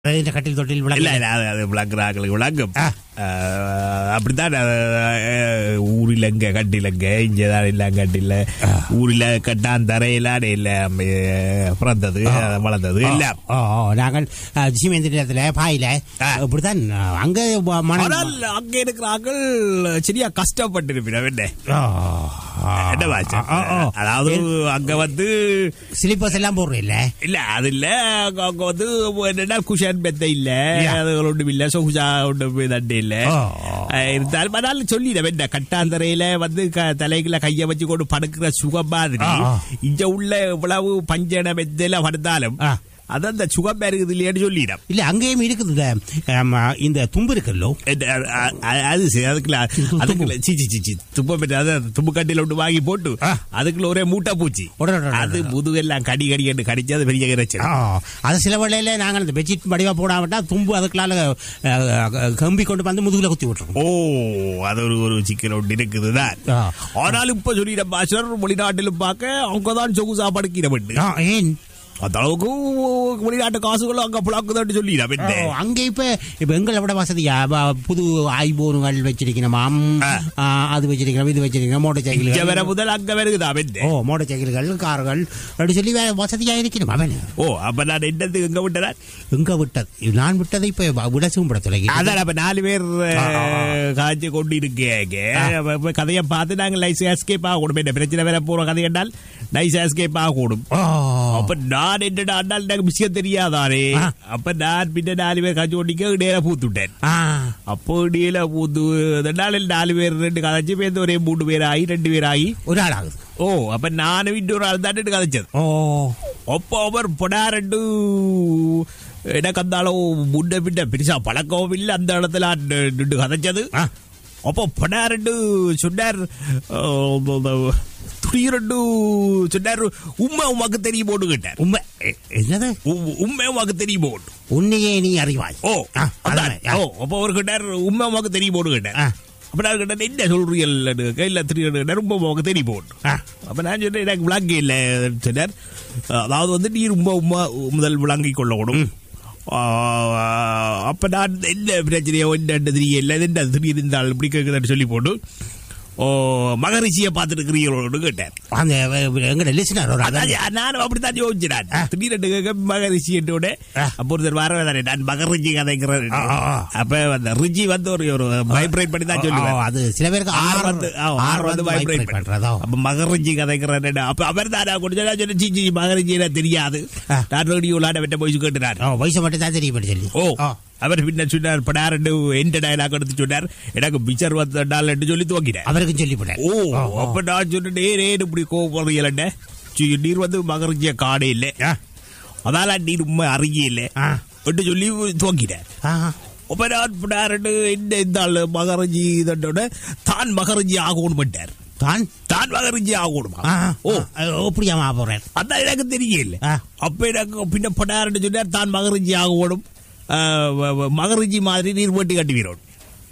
இந்த கட்டில் தொட்டில் இல்ல விளக்கு இல்ல, அது அது விளக்குறாங்களுக்கு விளங்கும் ஆ. அஹ், அப்படித்தான் அஹ், ஊரில் எங்க கட்டிலங்க இங்கதான் இல்ல கட்டில ஊரில் கட்டான் தரையிலான இல்ல அஹ், பிறந்தது வளர்ந்தது இல்ல ஓ ஓ, நாங்கள் அஹ், சீமேந்திரத்துல பாயில ஆ. இப்படித்தான் அஹ், அங்க வ- மணல் ஆனால் அங்க இருக்கிறார்கள் சரியா கஷ்டப்பட்டு இருப்பினோம் என்ன ஓ, ஓ. என்ன பாச்சு ஓ, ஓ. அதாவது அங்க வந்து ஸ்லிப்பர்ஸ் எல்லாம் போடுறோம் இல்ல இல்ல அது இல்ல அங்க அங்க வந்து என்னன்னா குஷன் பெத்த இல்ல Yeah. அதுகள் ஒன்றும் இல்ல சொகுசா ஒன்றும் தண்டு இல்ல ஓ. அஹ் இருந்தாலும் அதனால சொல்லிட வேண்ட கட்டாந்தரையில வந்து க- தலைக்குள்ள கைய வச்சு கொண்டு படுக்கிற சுகம் மாதிரி ஆ, ஆ. இங்க உள்ள இவ்வளவு பஞ்சன மெத்தல படுத்தாலும் ஆ. அது அந்த சுகம் இருக்குது இல்லையான்னு சொல்லிடும் இல்ல அங்கேயும் இருக்குது இந்த ஆமா, இந்த தும்பு இருக்குல்லோ என்ன, அ- அ- அது சரி அதுக்குள்ள அதுக்குள்ள சி சி சி சி துப்ப பெற்ற அதான் தும்பு கட்டில ஒன்று வாங்கி போட்டு ஆ. அதுக்குள்ள ஒரே மூட்டை பூச்சி உடனே, உடனே, அது உடனே. முதுகெல்லாம் கடி கடி கண்டு கடிச்சு அது பெரிய இறைச்சல் ஆ, அது சில வேளையில நாங்கள் இந்த பெட்ஷீட் வடிவா போடாவிட்டா தும்பு அதுக்குள்ளால அஹ், அஹ், கம்பி கொண்டு வந்து முதுகுல குத்தி விட்டுரும் ஓ அது ஒரு ஒரு சிக்கல் ஒன்று இருக்குதுதான் ஆ. ஆனால் இப்ப சொல்லிட பாஷர் வெளிநாட்டிலும் பார்க்க அவங்க தான் சொகுசா படுக்கிறவன் ஆ, ஏன் அந்த அளவுக்கு வெளிநாட்டு காசுகளும் அங்க புழாக்குதான் சொல்லிட ஓ, அங்க இப்ப இப்ப எங்களை விட வசதியா வ- புது ஐபோனுகள் வச்சிருக்கணுமாம் ஆ. ஆ, அது வச்சிருக்கணும் இது வச்சிருக்கணும் மோட்டர் இங்க வர சைக்கிள்கள் முதல் அங்க வருகுதா வெந்த ஓ மோட்டர் சைக்கிள்கள் கார்கள் அப்படி சொல்லி வே- வசதியா இருக்கணும் அவன் ஓ அப்ப நான் என்னத்துக்கு எங்க விட்டேன் எங்க விட்டது நான் விட்டதை இப்ப விடசும் பட தொலைகி அதான் அப்ப நாலு பேர் காய்ச்சி கொண்டு இருக்கேங்க அப்ப இப்ப கதையை பார்த்து நாங்க லைஸ் எஸ்கேப் ஆகணும் என்ன பிரச்சனை வேற போற கதை என்றால் நைஸ் எஸ்கேப் ஆகணும் ஓ அப்ப நான் என்னடா அண்ணால் எனக்கு விஷயம் தெரியாதானே ஆ. அப்ப நான் பின்ன நாலு பேர் காய்ச்சி கொண்டிக்க நேரம் பூத்துட்டேன் ஆ அப்போ இடையில பூத்து நாளில் நாலு பேர் ரெண்டு கதைச்சு பேருந்து ஒரே மூணு பேர் ஆகி ரெண்டு பேர் ஆகி ஒரு ஆள் ஆகுது ஓ அப்ப நானும் இன்னொரு ஆள் தான் ரெண்டு கதைச்சது ஓ அப்போ அவர் பொடா ரெண்டு எனக்கு அந்த அளவு முன்ன பின்ன பெருசா பழக்கவும் இல்லை அந்த இடத்துல நி- நின்று கதைச்சது ஆ. அப்போ பொடா ரெண்டு சொன்னார் துணி ரெண்டு சொன்னார் உண்மை உமாக்கு தெரியும் போட்டு கேட்டார் உண்மை எ- என்னது உ- உண்மை உமாக்கு தெரியும் போட்டு உன்னையே நீ அறிவாய் ஓ ஆ, அதான் அதானே, ஆ. ஓ அப்போ அவர் கேட்டார் உண்மை உமாக்கு தெரியும் போட்டு கேட்டார் ஆ. அப்ப நான் கேட்டேன் என்ன சொல்றீங்க கையில் திரு ரொம்ப உமாக்கு தெரியும் போட்டு ஆ. அப்ப நான் சொன்னேன் எனக்கு விளங்க இல்லை சொன்னார் அதாவது வந்து நீ ரொம்ப உமா முதல் விளங்கிக் கொள்ளணும் ஆ, அப்ப நான் என்ன பிரச்சனையோ என்ன தெரியல என்ன திடீர் இருந்தால் இப்படி கேட்குதுன்னு சொல்லி போட்டு ஓ மகரிஷியை பார்த்துட்டு இருக்கிறீங்களோன்னு கேட்டார் அந்த வ- எங்கட லிசனர் ஒரு அதான் அதான் யா- நானும் அப்படித்தான் யோசிச்சினான் ஆ. திடீரென்று கேட்க மகரிஷி என்னோட ஆ. அப்போ ஒருத்தர் வரவே தானே நான் மகரிஷி கதைக்கிறேன் ஆ, ஆ, ஆ. அப்ப அந்த ரிஜி வந்து ஒரு ஒரு வைப்ரேட் பண்ணி தான் ஓ, சொல்லுவேன் அது சில பேருக்கு ஆறு வந்து ஆ, ஆறு வந்து வைப்ரேட் பண்றதோ அப்ப மகரிஞ்சி கதைக்கிறேன் அப்ப அவர் தான் நான் கொஞ்சம் சொன்ன சிச்சி மகரிஞ்சி எனக்கு தெரியாது ஆ. நான் ரேடியோலாட வெட்ட போய் கேட்டுனார் ஓ வயசு மட்டும் தான் தெரியும் சொல்லி ஓ ஓ. அவர் பின்ன சொன்னார் படாரண்டு எந்த டயலாக் எடுத்து சொன்னார் எனக்கு பிக்சர் வந்தால் என்று சொல்லி துவங்கிட்டேன் அவருக்கும் சொல்லி போட்டேன் ஓ அப்ப நான் சொன்னே ரேடு இப்படி கோவப்படுறீங்களே நீர் வந்து மகரிஞ்சிய காடே இல்லை அதால நீர் உண்மை அறிய இல்லை ஆ. என்று சொல்லி துவங்கிட்டார் ஆ, அப்ப நான் படாரண்டு என்ன இந்த ஆளு மகரஞ்சி இதோட தான் மகரஞ்சி ஆகணும் பண்ணிட்டார் தான் தான் மகரிஞ்சி ஆகணுமா ஆ, ஓ ஆ, எப்படியாமா போறேன் அதான் எனக்கு தெரியல ஆ. அப்ப எனக்கு பின்ன படாருன்னு சொன்னார் தான் மகரிஞ்சி ஆகணும் ஆ, வ- வ- மகரிஞ்சி மாதிரி நீர் வேட்டி கட்டுவீரோம்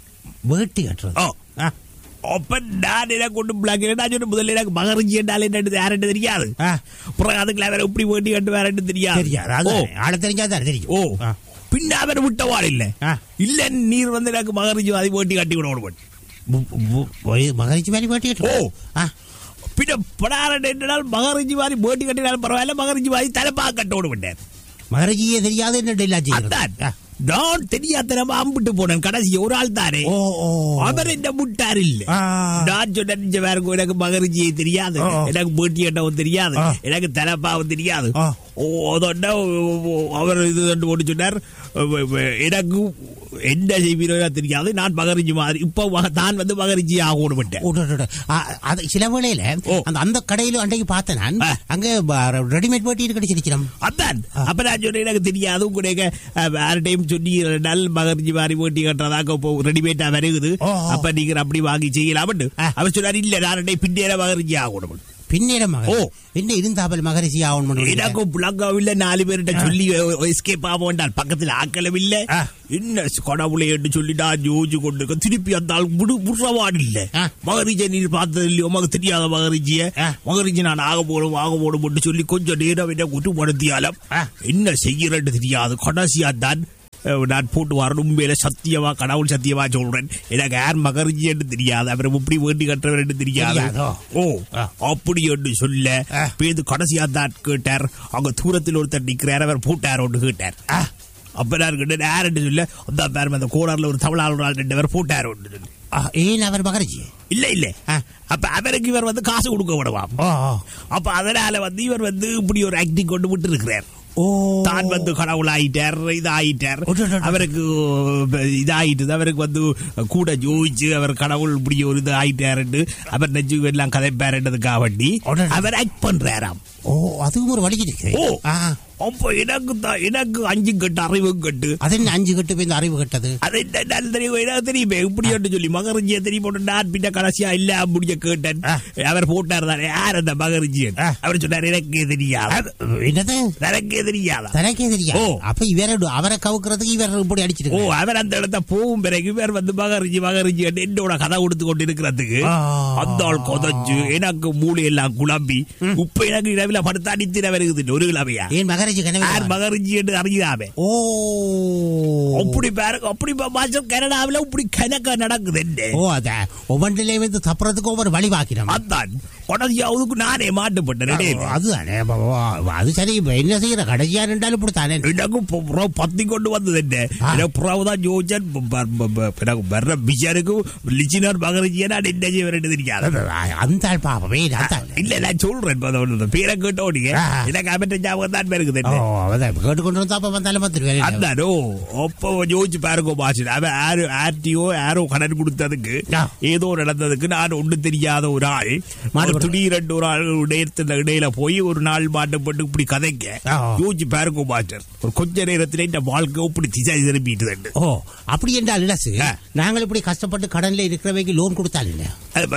வேட்டி கட்டுறது ஓ ஆ, அப்ப நான் எனக்கு கொண்டு பிளாக் நான் சொன்ன முதல்ல எனக்கு மகரிஞ்சி என்றால் என்ன யாருன்னு தெரியாது ஆ. அப்புறம் அதுக்குள்ள வேற இப்படி வேட்டி கட்டு வேறன்னு தெரியாது தெரியாது அது ஓ ஆள தெரிஞ்சா தான் தெரியும் ஓ ஆ. பின்ன அவர் விட்டவாள் இல்ல ஆ. இல்ல நீர் வந்து எனக்கு மகரிஞ்சி மாதிரி வேட்டி கட்டி விடணும் பு- பு- வய- மகரிஷி மாதிரி வேட்டி கட்டுறது ஓ. ஆ, பின்ன படாரன் என்றால் மகரிஞ்சி மாதிரி வேட்டி கட்டினாலும் பரவாயில்ல மகரிஞ்சி மாதிரி தலைப்பா கட்டோடு விட்டேன் மகரிஷியே தெரியாது என்ன டெல்லா செய்யறது அதான் ஆ. நான் தெரியாதனமா அம்பிட்டு போனேன் கடைசி ஒரு ஆள் தானே ஓ ஓ அவர் என்ன முட்டார் இல்ல ஆ. நான் சொன்னேன் இங்க வேற எனக்கு மகரிஜியை தெரியாது ஆ, ஆ. எனக்கு பேட்டி கட்டவும் தெரியாது ஆ. எனக்கு தலைப்பாவும் தெரியாது ஆ. ஓ அதோட அவர் இது ரெண்டு போட்டு சொன்னார் வ- வ- எனக்கு என்ன செய்வீரோ தெரியாது நான் மகரிஜி மாதிரி இப்போ மக- தான் வந்து மகரிஜி ஆகணும் விட்டேன் உடனே. ஆ, அது சில வேளையில ஓ. அந்த அந்த கடையில அன்றைக்கு பார்த்தேன் நான் ஆ. அங்க ரெடிமேட் வேட்டி கிடைச்சிருக்கிறோம் அதான் அப்ப நான் சொன்னேன் எனக்கு தெரியாது உங்களுக்கு வேற டைம் சொல்லி நல் மகரிஜி மாதிரி வேட்டி கட்டுறதாக இப்போ ரெடிமேட்டா வருகுது ஓ, ஓ. அப்ப நீங்க அப்படி வாங்கி செய்யலாம் ஆ. அவர் சொன்னார் இல்ல நான் ரெண்டே பின்னேற மகரிஜி ஆகணும் பின்னேற ஓ. மகன் என்ன இருந்தாபல் மகரிஷி ஆகணும் எனக்கும் புலங்காவில்ல நாலு பேர்கிட்ட சொல்லி எஸ்கேப் ஆவோண்டால் பக்கத்துல ஆக்களம் இல்ல ஆ. என்ன கடவுளை என்று சொல்லி நான் யோசிச்சு கொண்டு இருக்கேன். திருப்பி அந்த ஆள் முடு முறவாடு இல்ல ஆ. மகரிஜியை நீர் பார்த்தது இல்லையோ உமக்கு தெரியாத மகரிஜிய ஆ. மகரிஜி நான் ஆக போடும் ஆக போடும் சொல்லி கொஞ்சம் நேரம் என்ன குட்டுப்படுத்தியாலும் ஆ. என்ன செய்யறன்னு தெரியாது கடைசியா தான் அஹ், நான் போட்டு வரணும் உண்மையில சத்தியமா கடவுள் சத்தியமா சொல்றேன் எனக்கு யார் மகர்ஜி என்று தெரியாது அவர் எப்படி வேண்டி கட்டுறவர் என்று தெரியாது தெரியாதோ? ஓ ஆ. அப்படி என்று சொல்ல ஆ. பேது கடைசியா தான் கேட்டார் அங்க தூரத்தில் ஒருத்தர் நிக்கிறார் அவர் போட்டார் ஒன்று கேட்டார் ஆ. அப்ப நான் கேட்டேன் யார் என்று சொல்ல அந்த பேர் அந்த கோடார்ல ஒரு தமிழ் ஆள் ரெண்டு பேர் போட்டார் ஒன்று சொல்லி ஆ, ஏன் அவர் மகரிஜி இல்ல இல்ல ஆ. அப்ப அவருக்கு இவர் வந்து காசு கொடுக்க விடுவாம் ஓ ஓ. அப்ப அதனால வந்து இவர் வந்து இப்படி ஒரு ஆக்டிங் கொண்டு விட்டு இருக்கிறார் ஓ தான் வந்து கடவுள் ஆயிட்டார் இது ஆயிட்டார் அடடட. அவருக்கு இதாயிட்டது அவருக்கு வந்து கூட ஜோதிச்சு அவர் கடவுள் இப்படி ஒரு இது ஆயிட்டாருன்னு அவர் நெஞ்சு எல்லாம் கதைப்பாருன்றதுக்காக வேண்டி அடடட. அவர் ஆக்ட் பண்றாராம் ஓ அதுவும் ஒரு வழி இருக்கு ஓ ஆ, அப்போ எனக்கு தான் எனக்கு அஞ்சு கட்டு அறிவு கட்டு அது என்ன அஞ்சு கட்டு போய் இந்த அறிவு கட்டது அது என்ன நான் தெரியும் எனக்கு தெரியுமே இப்படி என்று சொல்லி மகரிஜியை தெரியும் போட்டு நான் பின்ன கடைசியா இல்ல முடிய கேட்டேன் ஆ. அவர் போட்டார் தானே யார் அந்த மகரிஜியன் ஆ. அவர் சொன்னார் எனக்கே தெரியாது அது, என்னது எனக்கே தெரியாதா தனக்கே தெரியா ஓ. அப்ப இவர அவரை கவுக்கிறதுக்கு இவர் இப்படி ஓ அடிச்சிட்டு அவர் அந்த இடத்த போகும் பிறகு இவர் வந்து மகரிஜி மகரிஜி என்னோட கதை கொடுத்து கொண்டு இருக்கிறதுக்கு ஆ. அந்த ஆள் கொதஞ்சு எனக்கு மூளை எல்லாம் குழம்பி உப்ப எனக்கு இரவில படுத்தா நித்திர வருகுது ஒரு கிழமையா ஏன் மகரிஜி யார் கனவு மகரிஜி என்று அறியாமே ஓ அப்படி பாருங்க அப்படி மாசம் கனடாவில் இப்படி கணக்க நடக்குது என்ன ஓ அத ஒவ்வொன்றிலே வந்து தப்புறதுக்கு ஒவ்வொரு வழி பாக்கிறோம் அதான் கடைசியாவதுக்கு நானே மாட்டுப்பட்டேன் இடையில. அதுதானே அப்ப, ஓ, அது சரி இப்ப என்ன செய்யற கடைசியா இருந்தாலும் இப்படித்தானே எனக்கு பு- புறா பத்தி கொண்டு வந்தது என்ன ஆ. எனக்கு புறாவுதான் ஜோதிச்சன் ப- ப- ப- ப- எனக்கு வர்ற பிஷருக்கு லிச்சினார் மகரிஜியை நான் என்ன செய்ய வேண்டியது தெரியாது அந்த ஆள் பாப்பமே அந்த ஆள். இல்ல நான் சொல்றேன் இப்ப அதை ஒண்ணு. பேரை கேட்டோடிங்க ஆ. எனக்கு அவன் ஞாபகம் தான் இருக்குது ஓ அதான் இப்ப கேட்டுக்கொண்டு வந்தா அப்ப வந்தாலும் வந்துருவேன் அதானோ அப்போ யோசிச்சு பாருங்க மாசு அவன் ஆரோ ஆர்டிஓ ஆரோ கடன் கொடுத்ததுக்கு ஆ. ஏதோ நடந்ததுக்கு நான் ஒண்ணு தெரியாத ஒரு ஆள் மாட்டுப்பட்டு. ஒரு திடீரென்று ஒரு ஆள் இடையத்துல இடையில போய் ஒரு நாள் மாட்டுப்பட்டு இப்படி கதைக்க ஆ. யோசிச்சு பாருங்க மாஸ்டர் ஒரு கொஞ்ச நேரத்துல இந்த வாழ்க்கை இப்படி திசை திரும்பிட்டு ஓ அப்படி என்றால் இலசு ஆ. நாங்கள் இப்படி கஷ்டப்பட்டு கடன்ல இருக்கிறவைக்கு லோன் கொடுத்தால் இல்ல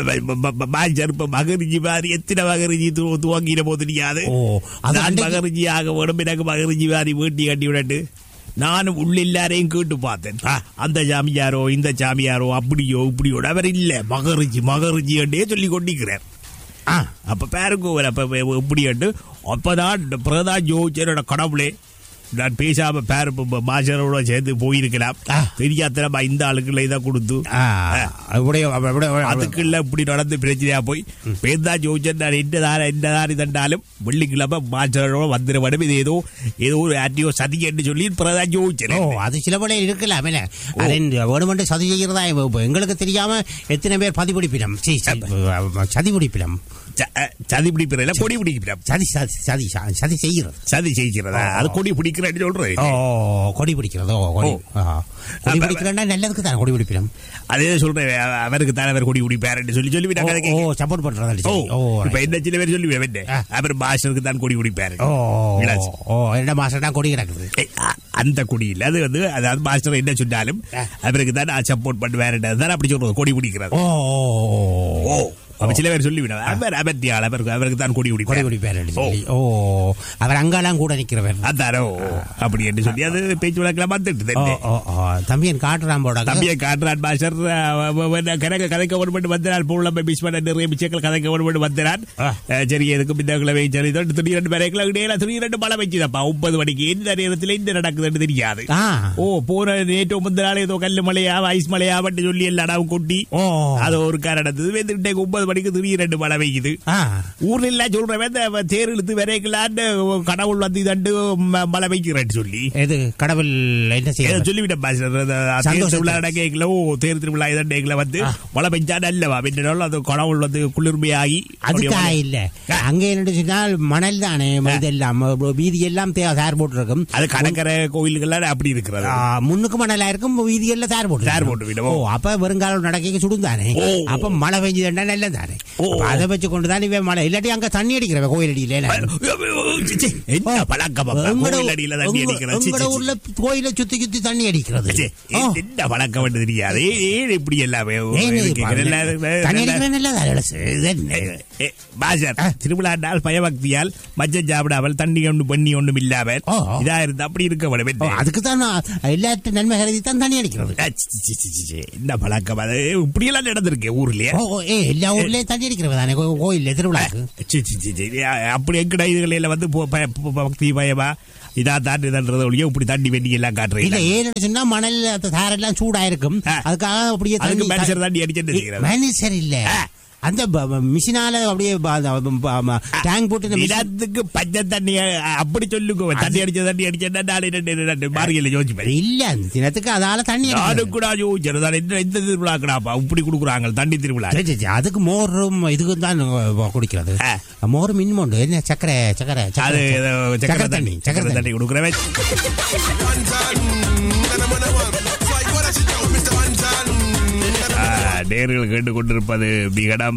மாஸ்டர் இப்ப மகரிஜி மாதிரி எத்தனை மகரிஜி து- துவங்கின போது தெரியாது ஓ, அது நான் அன்னைக்கு- மகரிஜி ஆக வேணும் எனக்கு மகரிஜி மாதிரி வீட்டி கட்டி விடட்டு நானும் உள்ள எல்லாரையும் கேட்டு பார்த்தேன் ஆ. அந்த சாமியாரோ இந்த சாமியாரோ அப்படியோ இப்படியோ அவர் இல்ல மகரிஜி மகரிஜி என்றே சொல்லி கொண்டிருக்கிறார் ஆ அப்ப பாருங்க ஒரு அப்ப எப்படி அப்பதான் பிரதா ஜோதிச்சரோட கடவுளே நான் பேசாம பேர் மாஸ்டரோட சேர்ந்து போயிருக்கலாம் ஆ. தெரியாத இந்த ஆளுக்குள்ள இதை கொடுத்து ஆ, அப்படியே அப்படியே அதுக்குள்ள இப்படி நடந்து பிரச்சனையா போய் பேந்தா ஜோதிச்சன் நான் இந்த தார இந்த தாரி தண்டாலும் வெள்ளிக்கிழமை மாஸ்டரோட வந்துட வேணும் இது ஏதோ ஏதோ ஒரு ஆட்டியோ சதி என்று சொல்லி பிரதா ஓ ஜோதிச்சன் அது சில பல இருக்கலாம் என்ன அது இந்த வேணுமென்று சதி செய்கிறதா இப்ப- இப்ப எங்களுக்கு தெரியாம எத்தனை பேர் பதி பிடிப்பினம் சீ, சீ, சதி பிடிப்பினம் சதி பிடிப்பிடல கொடி பிடிக்கிறோம் சதி சதி சதி சதி செய்கிறது சதி செய்கிறதா அது கொடி பிடிக்கிறேன்னு சொல்றேன் ஓ கொடி பிடிக்கிறதோ கொடி ஓ. ஆ. கொடி பிடிக்கிறேன்னா நல்லதுக்கு தான் கொடி பிடிப்பினம் அதே சொல்றேன் அவ- அவருக்கு தானே அவர் கொடி பிடிப்பாருன்னு சொல்லி சொல்லி ஓ, கதை ஓ சப்போர்ட் பண்றதா ஓ ஓ இப்ப right. என்ன சில பேர் சொல்லி என்ன ஆ. அவர் மாஸ்டருக்கு தான் கொடி பிடிப்பாரு ஓ விலாஸ். ஓ என்ன மாசம் தான் கொடி கிடக்குது ஏய், அ- அந்த கொடி இல்ல அது வந்து அதாவது மாஸ்டர் என்ன சொன்னாலும் ஆ. அவருக்கு தான் நான் சப்போர்ட் பண்ணுவேன் தான் அப்படி சொல்றது கொடி பிடிக்கிறது ஓ ஓ அப்ப சில பேர் சொல்லிவிடும் அவர் அபத்தியால் அவருக்கு அவருக்கு தான் கொடி கொடி பிடிப்பார் பிடிப்பார் ஓ. சொல்லி ஓ அவர் அங்கெல்லாம் கூட நிக்கிறவர் அதாரோ அப்படி என்று சொல்லி அது பேச்சு வழக்கெல்லாம் வந்துட்டு ஓ ஓ ஓ தம்பியன் காட்டுறான் போட தம்பியை காட்டுறான் மாஸ்டர் கணக்கு கதைக்க ஒன்று வந்தார் பூலம் மிஸ் பண்ண நிறைய விஷயங்கள் கதைக்க ஒன்று வந்தார் ஆ. சரி எதுக்கு இந்த கிழமை சரி தொட்டு திடீரெண்டு வரைக்கும் இடையில திடீரெண்டு மழை பெய்ச்சுதப்பா ஒன்பது மணிக்கு எந்த நேரத்தில் என்ன நடக்குதுன்னு தெரியாது ஆ ஓ போன நேற்று முந்தின நாள் ஏதோ கல்லு மலையா ஐஸ் மலையா பட்டு சொல்லி எல்லா இடமும் கொட்டி ஓ அது ஒரு கார் நடந்தது வந்து இன்றைக்கு ஒன்பது மணிக்கு திடீரெண்டு மழை பெய்யுது ஆ ஊர்ல எல்லாம் சொல்றவன் இந்த தேர் இழுத்து விரைக்கலான்னு கடவுள் வந்து தண்டு ம- மழை பெய்கிறேன்னு சொல்லி இது கடவுள் என்ன ஏதோ செய்ய சொல்லிவிட்டேன் பாஸ்டர். அது தேர் சந்தோஷத்தை. திருவிழா நடக்கல ஓ தேர் திருவிழா இதண்டேக்கல வந்து மழை பெஞ்சா நல்லவா வென்றாலும் அது கடவுள் வந்து குளிர்மையாகி அதுக்கா அப்படியே இல்ல அங்க என்ன சொன்னால் மணல் தானே இதெல்லாம் வீதி எல்லாம் தே- தார் போட்டிருக்கும் அது கடற்கரை கோயில்கள்லாம் அப்படி இருக்கிறது ஆ, முன்னுக்கு மணலா இருக்கும் வீதி எல்லாம் தார் போட்டு தார் போட்டு விடும். ஓ அப்ப வருங்காலம் நடக்க சுடும் தானே ஓ. அப்ப மழை பெஞ்சதுன்னா நல்லது தானே ஓ. அப்ப அதை வச்சு கொண்டு தான் இவன் மழை இல்லாட்டி அங்க தண்ணி அடிக்கிறவ கோயில் அடியில ச்சே, என்ன பழக்கம் அப்பா? கோயில் அடியில தண்ணி அடிக்கிறது. ச்சே, உங்களோட ச்சே, ஊர்ல கோயில சுத்தி சுத்தி தண்ணி அடிக்கிறது ச்சே, ஓ. என்ன பழக்கம் வந்து தெரியாது ஏ- ஏன் இப்படி எல்லாமே ஏன் இது கேக்குறேன். பாருங்க. எல்லாரும் தண்ணி அடிக்கிறது நல்லதா இளசு? இது என்ன? ஏ, பாஜர் திருவிழா நாள் பயபக்தியால் மஞ்சள் சாப்பிடாமல் தண்ணி ஒன்று பண்ணி ஒன்றும் இல்லாமல் ஓ. இதா இருந்தா அப்படி இருக்க ஓ, வேணும் அதுக்கு தான் எல்லாத்தையும் நன்மை கருதி தான் தண்ணி அடிக்கிறது என்ன பழக்கம் அது இப்படி எல்லாம் நடந்திருக்கு ஊர்லயே ஓ ஓ, ஏ எல்லா ஊர்லயும் தண்ணி அடிக்கிறது தானே கோயில் திருவிழாக்கு சி, சி, சி, சி. அப்படி எங்கட இதுகளில வந்து போ- ப- ப- பக்தி பயமா இதா தான் இதன்றது ஒழிய இப்படி தண்ணி வெண்ணி எல்லாம் இல்ல காட்டுறீங்க ஏன்னு சொன்னா மணல் அந்த தாரெல்லாம் சூடா இருக்கும் ஆ. அதுக்காக அப்படியே அதுக்கு தண்ணி- மனுஷர் தண்ணி அடிச்சுட்டு செய்கிறது மனுஷர் இல்ல அந்த ப- ப- மிஷினால அப்படியே ப- அந்த ப- ப- டேங்க் போட்டு இந்த மிஷின் இடத்துக்கு பச்சை தண்ணி அப்படி சொல்லுங்க தண்ணி அடிச்ச தண்ணி அடிச்சா நாலு ரெண்டு ரெண்டு மாறியல யோசிப்பேன் இல்ல அந்த தினத்துக்கு அதால தண்ணி நானும் அடிக்கிறது. கூட யோசிச்சேன் தான் இந்த இந்த திருவிழாக்கடாப்பா இப்படி கொடுக்குறாங்க தண்ணி திருவிழா சரி, சரி, சரி. அதுக்கு மோரும் இதுக்கும் தான் குடிக்கிறது ஆ. மோரும் மின்மோண்டு என்ன சக்கரை சக்கரை அது சக்கரை ஏதோ சக்கரை தண்ணி சக்கரை தண்ணி கொடுக்குறவன் ஆ, நேர்கள் கேட்டு கொண்டிருப்பது விகடம்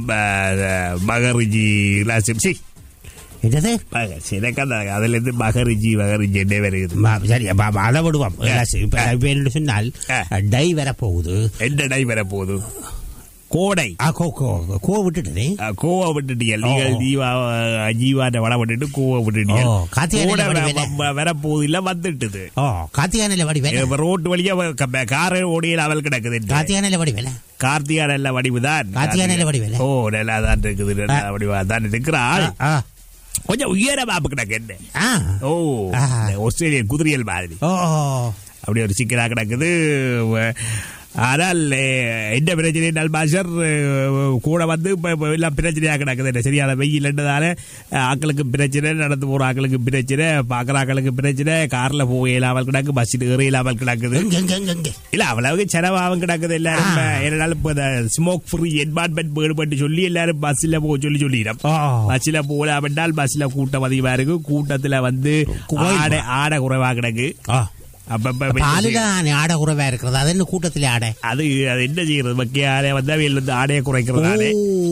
மகரிஜி லாசிம் சி என்னது எனக்கு அந்த அதுல இருந்து மகரிஜி மகரிஜி என்ன வருகிறது ம- சரி அப்ப- அப்ப அதை விடுவோம் ஆ. இப்ப ஆ. இப்ப என்ன சொன்னால் ஆ. டை வர போகுது என்ன டை வர போகுது கோடை ஆ, கோ கோ கோ விட்டுட்டதே ஆ, கோவா விட்டுட்டீங்க நீங்கள் ஓ. ஜீவா ஜீவாட்ட வட விட்டுட்டு கோவா விட்டுட்டீங்க ஓ, கார்த்திகை கோடை அண்ணன் வ- வடி வ- வர போகுது இல்ல வந்துட்டுது ஓ கார்த்திகானில வடி வேலை இப்ப ரோட்டு வழியா கார ஓடியில் அவள் கிடக்குது கார்த்திகானில வடி வேலை கார்த்திகா நல்ல வடிவுதான் கார்த்திகா நல்ல வடிவேலு. ஓ நல்லா தான் இருக்குது நல்லா வடிவா தான் இருக்கிறாள் ஆ, கொஞ்சம் உயர பாப்பு கிடக்கு என்ன ஆ. ஓ ஆ. இந்த ஆஸ்திரேலியன் குதிரியல் மாதிரி ஓ அப்படி ஒரு சிக்கலா கிடக்குது வ- ஆனால் அஹ், என்ன பிரச்சனை என்றால் பாஷர் அஹ், கூட வந்து இப்ப இப்ப எல்லாம் பிரச்சனையா கிடக்குது என்ன சரியான வெயில்ன்றதால அஹ், ஆக்களுக்கு பிரச்சனை நடந்து போற ஆக்களுக்கு பிரச்சனை பாக்குற ஆக்களுக்கு பிரச்சனை கார்ல போக இல்லாமல் கிடக்கு பஸ்ஸில் ஏற இல்லாமல் கிடக்குது எங்க எங்க எங்க எங்க இல்ல அவ்வளவு செலவாகவும் கிடக்குது எல்லாரும் ஆ. என்னனாலும் இப்ப ஸ்மோக் ஃப்ரீ என்வான்மெண்ட் வேணுமென்று சொல்லி எல்லாரும் பஸ்ல போக சொல்லி சொல்லிடும் ஓ பஸ்ல போல அப்படின்னால் பஸ்ல கூட்டம் அதிகமா இருக்கு கூட்டத்துல வந்து குறைவா. ஆடை ஆடை குறைவா கிடக்கு ஓ அப்ப அப்ப என்ன பாலுல செய்ய- ஆடை குறைவா இருக்கிறது அது என்ன கூட்டத்திலே ஆடை அது அது என்ன செய்யறது மக்கிய ஆடை வந்து அவையில் வந்து ஆடையை குறைக்கிறதாலே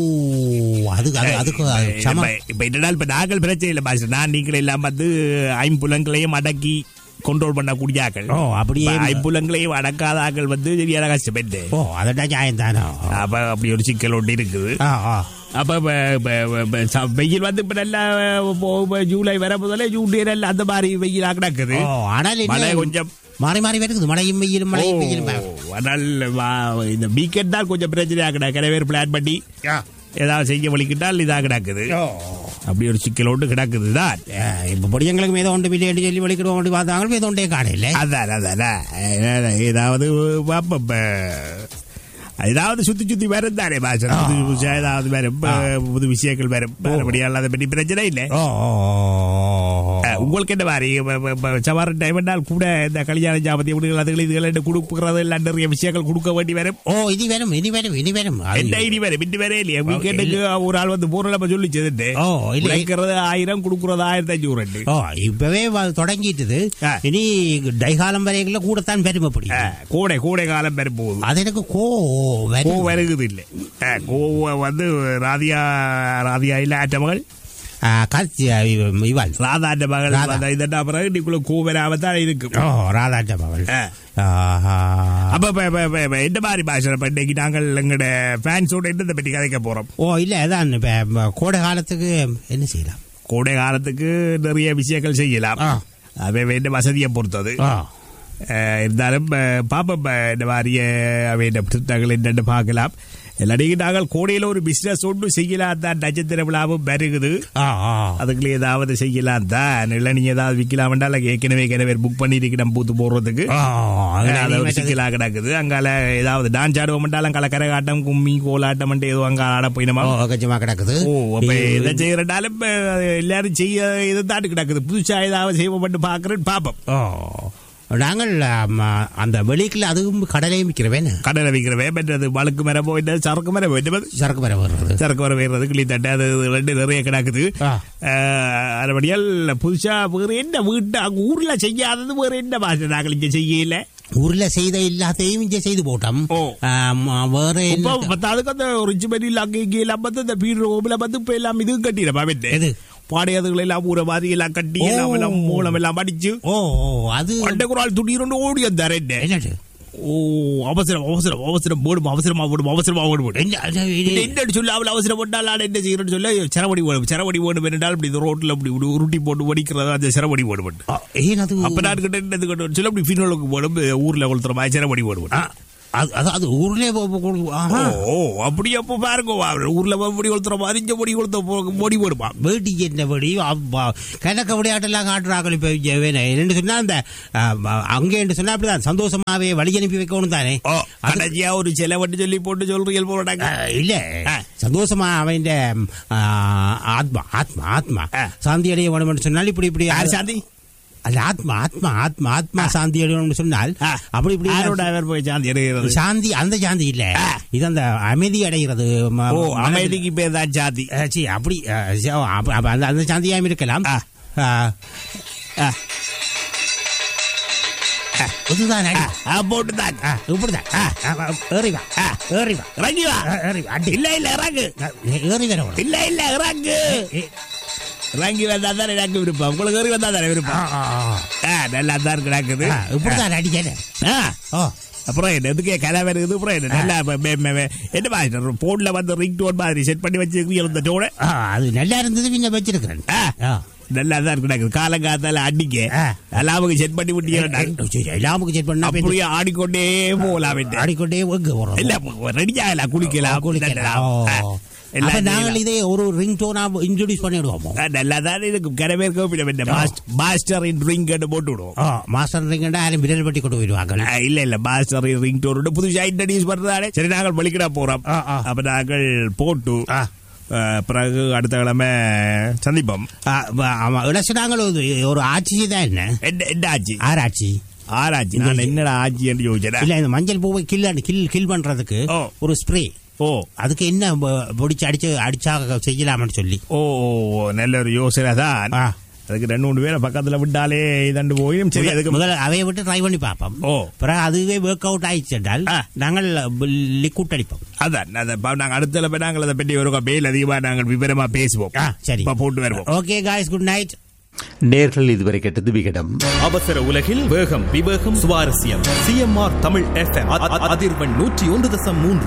ஓ அது அது அதுக்கு அது சம இப்ப இப்ப என்னடா இப்ப நாங்கள் பிரச்சனை இல்லை பாஸ் நான் நீங்கள் எல்லாம் வந்து ஐம்புலங்களையும் அடக்கி கண்ட்ரோல் பண்ண கூடியாக்கள் ஓ அப்படியே ஐம்புலங்களையும் அடக்காத ஆக்கள் வந்து சரியான கஷ்டப்பட்டு ஓ அதட்டா நியாயம் தானோ அப்ப அப்படி ஒரு சிக்கல் ஒன்று இருக்குது ஆ ஆ அப்ப இப்ப- இப்ப- இப்ப- இப்ப ச- வெயில் வந்து இப்ப நல்லா இப்போ இப்ப ஜூலை வர முதல்ல ஜூன் எல்லாம் அந்த மாதிரி வெயிலா கிடக்குது ஓ ஆனால் என்ன மழை கொஞ்சம் மாறி மாறி வருது மழையும் வெயிலும் மழையும் வெயிலும் ஓ, ஆனால் வா- இந்த வீக்கெண்ட் தான் கொஞ்சம் பிரச்சனையா கிடக்கு நிறைய பேர் பிளான் பண்ணி ஏதாவது செய்ய வலிக்கிட்டால் இதா கிடக்குது அப்படி ஒரு சிக்கலோடு கிடக்குது தான் இப்ப பொடியங்களுக்கு மீத ஒன்று மில்லியன் சொல்லி வலிக்கிடுவோம் அப்படி பார்த்தாங்க மீத ஒன்றே காணையில அதான் அதான் ஏதாவது பாப்ப இப்ப ஏதாவது சுத்தி சுத்தி வரும் தானே பாசம் புது புதுசா ஏதாவது வரும் புது விஷயங்கள் வரும் மறுபடியும் அதை பற்றி பிரச்சனை இல்லை ஓ ஓ, ஓ, அஹ், உங்களுக்கு என்ன மாதிரி சவார டைம் என்றால் கூட இந்த கல்யாண ஜாபத்திய விடுகள் அதுகள் இதுகள் கொடுக்குறது எல்லாம் நிறைய விஷயங்கள் கொடுக்க வேண்டி வரும் ஓ இனி வரும் இனி வரும் இனி வரும் அது- என்ன இனி வரும் இனி வரே இல்லையா வீக்கெண்டுக்கு ஒரு ஆள் வந்து போற நம்ம சொல்லிச்சது ஓ இல்லை உழைக்கிறது ஆயிரம் கொடுக்கறது ஆயிரத்தி அஞ்சூறு ரெண்டு ஓ இப்பவே வ- தொடங்கிட்டுது ஆ. இனி டைகாலம் வரைக்குள்ள கூடத்தான் பெருமை பிடிக்கும் அஹ், கோடை கோடை காலம் பெறும் போகுது அது எனக்கு கோ வரும். கோ வருகுது இல்லை அஹ், கோவ வந்து ராதியா ராதியா இல்ல ஆட்ட மகள் ஆ, கார்த்தி ஆ, இவ- இவாள் ராதா ஆட்ட மகள் ராதா. அந்த இதெண்டா பிறகு நீக்குள்ள கோ வராம தான் இருக்கு ஓ ராதாட்ட மகள் அஹ். ஆஹா. அப்ப இப்ப- இப்ப- இப்ப- இப்ப என்ன மாதிரி பாஷை இப்ப இன்னைக்கு நாங்கள் எங்களோட ஃபேன்ஸோட என்னத்தை பற்றி கதைக்க போறோம் ஓ இல்ல அதான் இப்ப ம, கோடை காலத்துக்கு என்ன செய்யலாம் கோடை காலத்துக்கு நிறைய விஷயங்கள் செய்யலாம் ஆ. அவை வேண்ட வசதியை பொறுத்தது ஓ அஹ், இருந்தாலும் அஹ், பாப்போம் அஹ், இந்த மாதிரி அவை திட்டங்கள் என்னென்னு பார்க்கலாம் எல்லாத்தையும் நாங்கள் கோடையில் ஒரு பிசினஸ் ஒன்று செய்யலாம் தான் நட்சத்திர விழாவும் வருகுது ஆ ஆ அதுக்குள்ள ஏதாவது செய்யலாம் தான் இல்லை நீ ஏதாவது விற்கலாம்டா ஏற்கனவே கிணவே புக் பண்ணிருக்கணும் பூத்து போடுறதுக்கு ஆ, அதுல அது ஒரு இனிமேட்டு சிக்கலா கிடக்குது அங்கால ஏதாவது டான்ஸ் ஆடுவோம்ட்டாலும் கல கரகாட்டம் கும்மி கோலாட்டம் ஏதோ அங்க ஆட போயினமா ஓ கச்சமா கிடக்குது ஓ அப்ப எதை செய்யறதாலும் இப்ப எல்லாரும் செய்ய இது தாட்டு கிடக்குது புதுசா ஏதாவது செய்வோம் பாக்குறேன்னு பாப்போம் ஓ நாங்கள் ஆம், அந்த வெளிக்குள்ள அதுவும் கடலையும் விற்கிறவேன் கடலை விற்கிறவன் பெற்றது வழுக்கு மரம் போயிட்டு சரக்கு மரம் போயிட்டு சரக்கு மரம் வர்றது சரக்கு மரம் வேறது கிளி தட்டு அது இது ரெண்டு நிறைய கிடக்குது ஆ. அதுபடியால் புதுசா வேற என்ன வீட்டு அங்க ஊர்ல செய்யாதது வேற என்ன பாஷை நாங்கள் இங்க செய்யல ஊர்ல செய்த எல்லாத்தையும் இங்க செய்து போட்டோம் ஓ. ஆம், வேற இப்ப என்ன பத்தாளுக்கு அந்த ரிச் மெரியில் அங்கே இங்கே எல்லாம் வந்து இந்த பீடு ரோமில் வந்து இப்ப எல்லாம் இதுவும் கட்டிடுறப்பா எது? வெட்டு பாடையதுகள் எல்லாம் ஊற மாதிரி எல்லாம் கட்டி ஓ. எல்லாம் எல்லாம் மூலம் எல்லாம் அடிச்சு ஓ ஓ அது அண்டை குரால் துணியிருந்து ஓடி வந்தார் என்ன என்னது ஓ அவசரம் அவசரம் அவசரம் போடும் அவசரமா போடும் அவசரமா ஓடும் என்ன அது இது- என்ன சொல்ல அவள் அவசரம் போட்டால் ஆள் என்ன செய்யறன்னு சொல்ல சிரவடி வேணும் சிரவடி வேணும் என்றால் இப்படி இந்த ரோட்ல இப்படி இப்படி உருட்டி போட்டு வடிக்கிறது அந்த சிரவடி வேணும் ஆ, ஏன் அது அப்ப நான் கிட்ட என்னது கொண்டு சொல்ல அப்படி பின்னோளுக்கு போடும் ஊர்ல கொளுத்துற மாதிரி சிரவடி வேணும் ஆ, அது அது- அது ஊர்லயே போ- போ- கொடு- ஆஹா. ஓ அப்படி அப்ப பாருங்க அவர் ஊர்ல முடி கொளுத்துற மாதிரி இங்க முடி கொளுத்த போ- முடி போடுமா வேட்டி என்ன வெடி அப்பா, கணக்க விளையாட்டெல்லாம் காட்டுறாங்க இப்ப இங்க வேணே. என்னன்னு சொன்னா அந்த அங்கே என்று சொன்னா அப்படிதான் சந்தோஷமாவே வழி அனுப்பி வைக்கணும் தானே ஓ அது- கடைசியா ஒரு செலவட்டு சொல்லி போட்டு சொல்றீங்க போடாங்க ஆ, இல்ல ஆ. சந்தோஷமா அவன் ஆத்மா ஆத்மா ஆத்மா ஆ. சாந்தி அடைய வேணும்னு சொன்னால் இப்படி இப்படி யார் சாந்தி அல்ல ஆத்மா ஆத்மா ஆத்மா ஆத்மா சாந்தி அடையணும்னு சொன்னால் ஆ. அப்படி இப்படி யாரோட அவர் போய் சாந்தி எடுக்கிறது சாந்தி அந்த சாந்தி இல்ல ஆ. இது அந்த அமைதி அடைகிறது ம- ஓ மனதில். அமைதிக்கு பேர் தான் சாந்தி ஆ, சீ, அப்படி ஆ, சீ, ஓ, அப்ப- அப்ப அந்த அந்த சாந்தியாயும் இருக்கலாம் ஆ. ஆ, ஆ, இதுதான் அடி. ஆ, போட்டுதான் ஆ, இப்படிதான் ஆ, ஆ, ஏறி வா ஆ, ஏறி வா இறங்கி வா ஆ, ஏறி வா அடி. இல்ல இல்ல இறங்கு ஆ, ஏறி வர வேணும். இல்ல இல்ல இறங்கு ஏ, இறங்கி வந்தா தான் எனக்கு விருப்பம் உங்களுக்கு ஏறி வந்தா தானே ஆ, விருப்பம் ஆ, ஆ. ஆ, நல்லா தான் கிடக்குது ஆ, இப்படிதான் அடிக்கல ஆ, ஓ அப்புறம் என்ன எதுக்கே கலவை இருக்குது அப்புறம் என்ன நல்லா ம- ம- ம- என்ன மாதிரி போன்ல வந்து ரிங் டோன் மாதிரி செட் பண்ணி வச்சிருக்கீங்க இந்த டோனை ஆ, அது நல்லா இருந்தது பின்ன வச்சிருக்கிறேன் ஆ. ஆ. நல்லா தான் கிடக்குது காலங்காத்தால அடிக்க ஆ. எல்லாமுக்கு செட் பண்ணி விட்டீங்க சரி, எல்லாமுக்கு செட் பண்ணா பின்ன அப்படியே ஆடிக்கொண்டே போகலாம் என்று. ஆடிக்கொண்டே எங்க வரும் இல்ல ரெடியாகலாம் குளிக்கலாம் குளிக்கலாம். ஓ. ஆ, அப்ப எல்லாம் நாங்கள் செய்யலாம். இதே ஒரு ரிங் டோனா இன்ட்ரோடியூஸ் பண்ணிடுவோமோ ஆ, நல்லா தான் இருக்கும் கரவேர் கோப்பிடம் மாஸ்டர் இன் ரிங் போட்டு விடுவோம் ஆ, மாஸ்டர் ரிங்கண்டா யாரும் விரல் பட்டி கொண்டு போயிடுவாங்க ஆ, இல்ல இல்ல மாஸ்டர் ரிங் டோன் புதுசா இன்ட்ரடியூஸ் பண்றதானே சரி நாங்கள் வலிக்கிடா போறோம் ஆ, ஆ. அப்ப நாங்கள் போட்டு ஆ. ஆ, பிறகு அடுத்த கிழமை சந்திப்போம் ஆ, வ- ஆமா இலசனாங்கள் ஒரு ஒரு ஆட்சி தான் என்ன என்ன என்ன ஆச்சு ஆராய்ச்சி ஆராய்ச்சி நான் என்னடா ஆட்சி என்று யோசிச்சேன் இல்ல இந்த மஞ்சள் பூவை கில் கில் கில் பண்றதுக்கு ஓ. ஒரு ஸ்ப்ரே ஓ அதுக்கு என்ன ப- பிடிச்சு அடிச்சு அடிச்சா செய்யலாம்னு சொல்லி ஓ ஓ, ஓ, நல்ல ஒரு யோசனை தான் ஆ. அதுக்கு ரெண்டு மூணு பேரை பக்கத்துல விட்டாலே இதண்டு போயிடும் சரி அதுக்கு முதல்ல அவைய விட்டு ட்ரை பண்ணி பார்ப்போம் ஓ. பிறகு அதுவே ஒர்க் அவுட் ஆயிடுச்சு என்றால் ஆ. நாங்கள் லிக்விட் அடிப்போம் அதான் அதை ப- நாங்க அடுத்த போய் நாங்கள் அதை பற்றி ஒரு மேல் அதிகமா நாங்கள் விவரமா பேசுவோம் ஆ, சரி இப்ப போட்டு வருவோம் ஓகே காய்ஸ் குட் நைட் நேர்கள் இதுவரை கேட்டது விகடம் அவசர உலகில் வேகம் விவேகம் சுவாரஸ்யம் சிஎம்ஆர் தமிழ் எஃப்எம் அதிர்வெண் நூற்றி ஒன்று தசம் மூன்று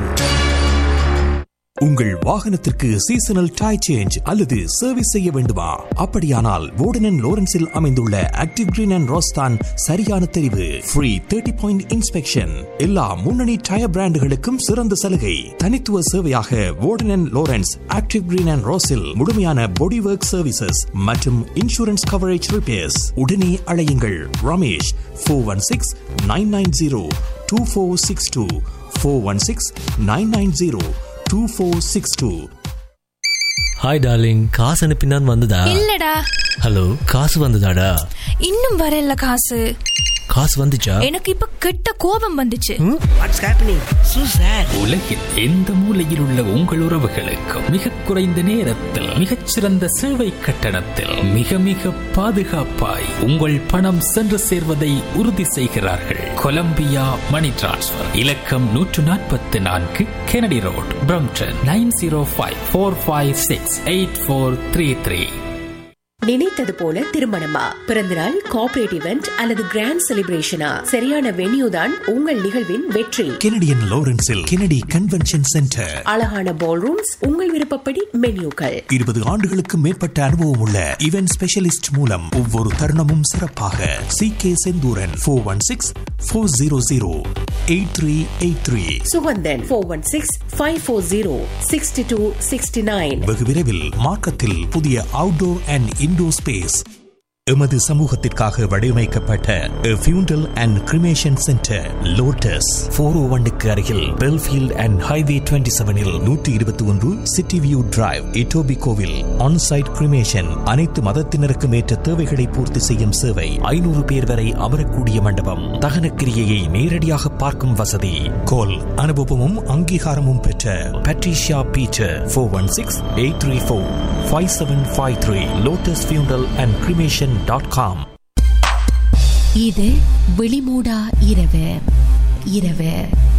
உங்கள் வாகனத்திற்கு சீசனல் டை சேஞ்ச் அல்லது சர்வீஸ் செய்ய வேண்டுமா அப்படியானால் வோர்டன் லோரன்ஸில் அமைந்துள்ள ஆக்டிவ் கிரீன் அண்ட் ரோஸ்தான் சரியான தெரிவு ஃப்ரீ தேர்ட்டி பாயிண்ட் இன்ஸ்பெக்ஷன் எல்லா முன்னணி டயர் பிராண்டுகளுக்கும் சிறந்த சலுகை தனித்துவ சேவையாக Warden Lawrence active green and ரோஸில் முழுமையான பாடி ஒர்க் சர்வீசஸ் மற்றும் இன்சூரன்ஸ் கவரேஜ் ரிப்பேர்ஸ் உடனே அழையுங்கள் Ramesh four one six nine nine zero two four six two four one six nine nine zero two four six two hi darling காசு அனுப்பினான் வந்ததா இல்லடா hello காசு வந்ததாடா இன்னும் வரல காசு காசு வந்துச்சா எனக்கு இப்ப கெட்ட கோபம் வந்துச்சு உலகில் எந்த மூலையில் உள்ள உங்கள் உறவுகளுக்கும் மிக குறைந்த நேரத்தில் மிகச்சிறந்த சேவை கட்டணத்தில் மிக மிக பாதுகாப்பாய் உங்கள் பணம் சென்று சேர்வதை உறுதி செய்கிறார்கள் கொலம்பியா மணி டிரான்ஸ்ஃபர் இலக்கம் நூற்று நாற்பத்தி நான்கு Kennedy road Brampton nine zero five four five six eight four three three நினைத்தது போல திருமணமா பிறந்தநாள் கார்ப்பரேட் இவெண்ட் அல்லது கிராண்ட் செலிப்ரேஷனா சரியான வென்யூ தான் உங்கள் நிகழ்வின் வெற்றி கெனடியன் லாரன்ஸில் கெனடி கன்வென்ஷன் சென்டர் அழகான பால் ரூம்ஸ் உங்கள் விருப்பப்படி மென்யூக்கள் இருபது ஆண்டுகளுக்கு மேற்பட்ட அனுபவம் உள்ள இவென்ட் ஸ்பெஷலிஸ்ட் மூலம் ஒவ்வொரு தருணமும் சிறப்பாக C K Senthuran four one six four zero zero eight three eight three Sugandhan four one six five four zero sixty two sixty nine வெகு விரைவில் மார்க்கத்தில் புதிய அவுட்டோர் அண்ட் இன்டோர் ஸ்பேஸ் எமது சமூகத்திற்காக வடிவமைக்கப்பட்ட funeral and cremation centre Lotus four O ஒன்னுக்கு அருகில் Belfield and highway twenty செவனில் நூற்றி இருபத்தி ஒன்று சிட்டி வியூ டிரைவ் இட்டோபி கோவில் ஆன்சைட் கிரிமேஷன் அனைத்து மதத்தினருக்கும் ஏற்ற தேவைகளை பூர்த்தி செய்யும் சேவை ஐநூறு பேர் வரை அமரக்கூடிய மண்டபம் தகன கிரியையை நேரடியாக பார்க்கும் வசதி கோல் அனுபவமும் அங்கீகாரமும் பெற்ற Patricia Peter four one six eight three four five seven five three Lotus funeral and cremation dot com இது வெளிமூடா இரவு இரவு